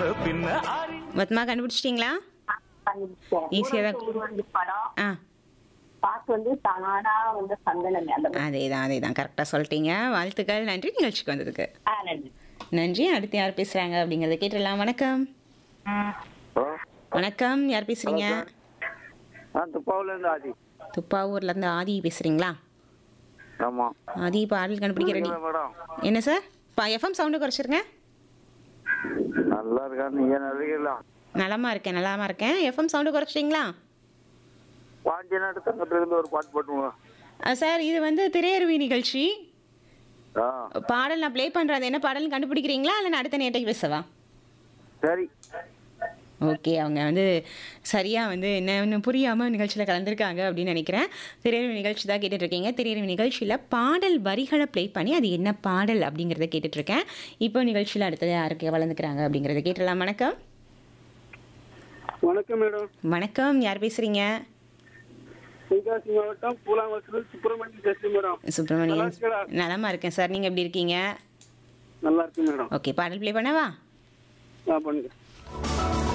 முன்ன பின்ன ஆறி மொத்தமாக கண்டுபிடிச்சிட்டிங்களா ஈஸியா தான். வந்து படம் ஆ பாட்டு வந்து தானா வந்து சந்தனமே அந்த மாதிரி. அதே தான் அதே தான் கரெக்டாக சொல்லிட்டீங்க வாழ்த்துக்கள் நன்றி நிகழ்ச்சிக்கு வந்ததுக்கு ஆ நன்றி நன்றி அடுத்து யார் பேசுகிறாங்க அப்படிங்கிறத கேட்டுடலாம் வணக்கம் வணக்கம் யார் பேசுகிறீங்க நான் துப்பாவிலேருந்து ஆதி துப்பாவூர்லேருந்து ஆதி பேசுகிறீங்களா ஆமாம் ஆதி பாடல் கண்டுபிடிக்க ரெடி மேடம் என்ன சார் பா எஃப்எம் சவுண்டு குறைச்சிருங்க நல்லா இருக்கா நீங்க நல்லா நலமா இருக்கேன் நலமா இருக்கேன் எஃப்எம் சவுண்டு குறைச்சிட்டிங்களா பாஞ்ச நாட்டு தங்கத்திலிருந்து ஒரு பாட்டு போட்டுங்க ஆ, சார் இது வந்து திரையருவி நிகழ்ச்சி ஆ பாடல் நான் ப்ளே பண்ணுறது என்ன பாடல்னு கண்டுபிடிக்கிறீங்களா இல்லை நான் அடுத்த நேட்டைக்கு பேசவா சரி ஓகே அவங்க வந்து சரியாக வந்து என்ன புரியாமல் நிகழ்ச்சியில் கலந்துருக்காங்க அப்படின்னு நினைக்கிறேன் திரையரங்கு நிகழ்ச்சி தான் கேட்டுட்ருக்கீங்க திரையரங்கு நிகழ்ச்சியில் பாடல் வரிகளை ப்ளே பண்ணி அது என்ன பாடல் அப்படிங்கிறத கேட்டுட்ருக்கேன் இப்போ நிகழ்ச்சியில் அடுத்தது யாருக்கு வளர்ந்துக்கிறாங்க அப்படிங்கிறத கேட்டுடலாம் வணக்கம் வணக்கம் மேடம் வணக்கம் யார் பேசுகிறீங்க தென்காசி மாவட்டம் பூலாங்குளத்தில் சுப்பிரமணியம் பேசுறேன் மேடம் சுப்பிரமணியன் நல்லா இருக்கீங்களா? நலமா இருக்கேன் சார் நீங்கள் எப்படி இருக்கீங்க நல்லா இருக்கு மேடம் ஓகே பாடல் ப்ளே பண்ணவா ஆ பண்ணுங்க